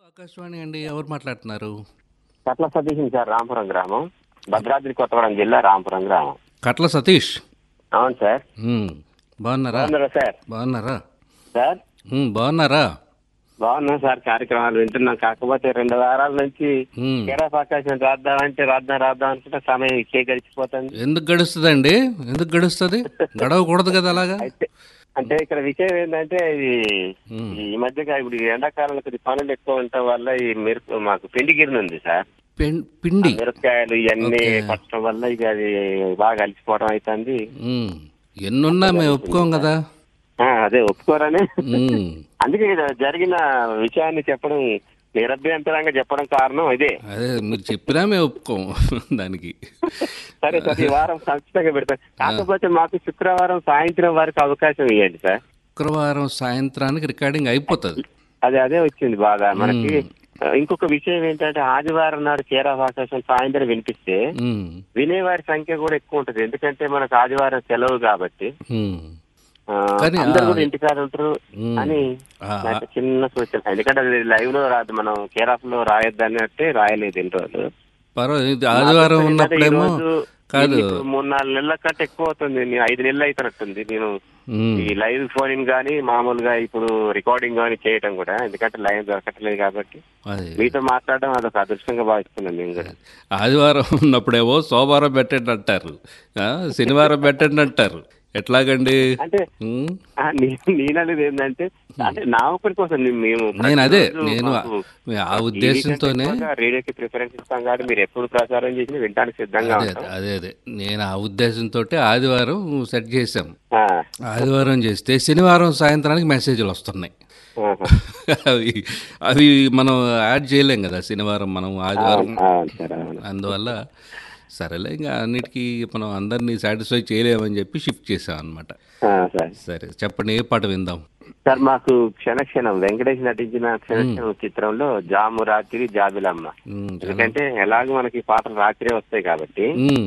ఆకాశవాణి అండి ఎవరు మాట్లాడుతున్నారు కట్ల సతీష్ సార్ రాంపురం గ్రామం భద్రాద్రి కొత్తగూడెం జిల్లా రాంపురం గ్రామం కట్ల సతీష్ అవును సార్ ఉమ్, బాగున్నారా బాగున్నారా సార్ బాగున్నారా సార్ ఉమ్, బాగున్నారా బాగున్నాం సార్ కార్యక్రమాలు వింటున్నాం కాకపోతే రెండు వారాల నుంచి ఉమ్, కేరాఫ్ ఆకాశం రాద్దామంటే రాద్దాం రాద్దాం అనుకుంటే సమయం ఇచ్చే గడిచిపోతుంది ఎందుకు గడుస్తుందండి ఎందుకు గడుస్తుంది గడవకూడదు కదా అలాగా అయితే అంటే ఇక్కడ విషయం ఏంటంటే ఇది ఉమ్, ఈ మధ్యగా ఇప్పుడు ఈ ఎండాకాలంలో కొద్ది పనులు ఎక్కువ ఉండటం వల్ల ఈ మిరప మాకు పిండి గిన్నె ఉంది సార్ పెన్- పిండి మిరపకాయలు ఇవన్నీ ఓకే. పట్టడం వల్ల ఇక అది బాగా అలిసిపోవడం అవుతుంది ఉమ్, ఎన్నున్నా మేము ఒప్పుకోం కదా ఆ, అదే ఒప్పుకోరని ఉమ్, అందుకే ఇది జరిగిన విషయాన్ని చెప్పడం నిరభ్యంతరంగా చెప్పడం కారణం ఇదే అదే మీరు చెప్పినా మేము ఒప్పుకోం దానికి సరే సార్ ఈ వారం ఖచ్చితంగా పెడతాం కాకపోతే మాకు శుక్రవారం సాయంత్రం వరకు అవకాశం ఇవ్వండి సార్ శుక్రవారం సాయంత్రానికి రికార్డింగ్ అయిపోతుంది అదే అదే వచ్చింది బాగా మనకి ఆ, ఇంకొక విషయం ఏంటంటే ఆదివారం నాడు కేరా అవకాశం సాయంత్రం వినిపిస్తే ఉమ్, వినేవారి సంఖ్య కూడా ఎక్కువ ఉంటుంది ఎందుకంటే మనకు ఆదివారం సెలవు కాబట్టి ఉమ్, ఆ, కానీ అందరు ఆ- కూడా ఇంటికాడ ఉంటారు ఉమ్. అని ఆ, నాకు చిన్న సూచన ఎందుకంటే అది లైవ్ లో రాదు మనం కేరాఫ్ లో రాయొద్దు అన్నట్టే రాయలేదు ఇన్ని రోజులు పర్వాలేదు ఇది ఆదివారం నాకు ఉన్నప్పుడేమో ఈ రోజు కాదు ఇప్పుడు మూడు నాలుగు నెలల కంటే ఎక్కువ అవుతుంది నేను ఐదు నెలలు అవుతున్నట్టుంది నేను ఉమ్, ఈ లైవ్ ఫోన్ కానీ మామూలుగా ఇప్పుడు రికార్డింగ్ కానీ చేయటం కూడా ఎందుకంటే లైవ్ దొరకట్లేదు కాబట్టి అది మీతో మాట్లాడడం అదొక అదృష్టంగా భావిస్తున్నాను నేను కూడా ఆదివారం ఉన్నప్పుడేమో సోమవారం పెట్టండి అంటారు ఆ, శనివారం పెట్టండి అంటారు ఎట్లాగండి అంటే ఉమ్, ఆ, నే- నేననేది ఏంటంటే అంటే నా ఒకరి కోసం నేను- మేము నేను అదే ప్రతిరోజు నేను మాకు ఆ ఉద్దేశంతోనే టీవీ కంటే ఎక్కువగా రేడియోకి ప్రిఫరెన్స్ ఇస్తాం కాబట్టి మీరు ఎప్పుడు ప్రసారం చేసినా వినడానికి సిద్ధంగా అదే ఉంటాం అదే అదే నేను ఆ ఉద్దేశంతో ఆదివారం సెట్ చేశాం ఆ, ఆదివారం చేస్తే శనివారం సాయంత్రానికి మెసేజ్లు వస్తున్నాయి ఆహా. అవి అవి మనం యాడ్ చేయలేం కదా శనివారం మనం ఆదివారం అవును సార్ అవును అందువల్ల సరేలే ఇంకా అన్నిటికీ మనం అందరినీ సాటిస్ఫై చేయలేమని చెప్పి షిఫ్ట్ చేసాం అనమాట ఆ, సార్ సరే చెప్పండి ఏ పాట విందాం సార్ మాకు క్షణక్షణం వెంకటేష్ నటించిన క్షణక్షణం చిత్రంలో జాము రాత్రి జాబిలమ్మ ఉమ్, ఎందుకంటే ఎలాగో మనకి పాటలు రాత్రే వస్తాయి కాబట్టి ఉమ్,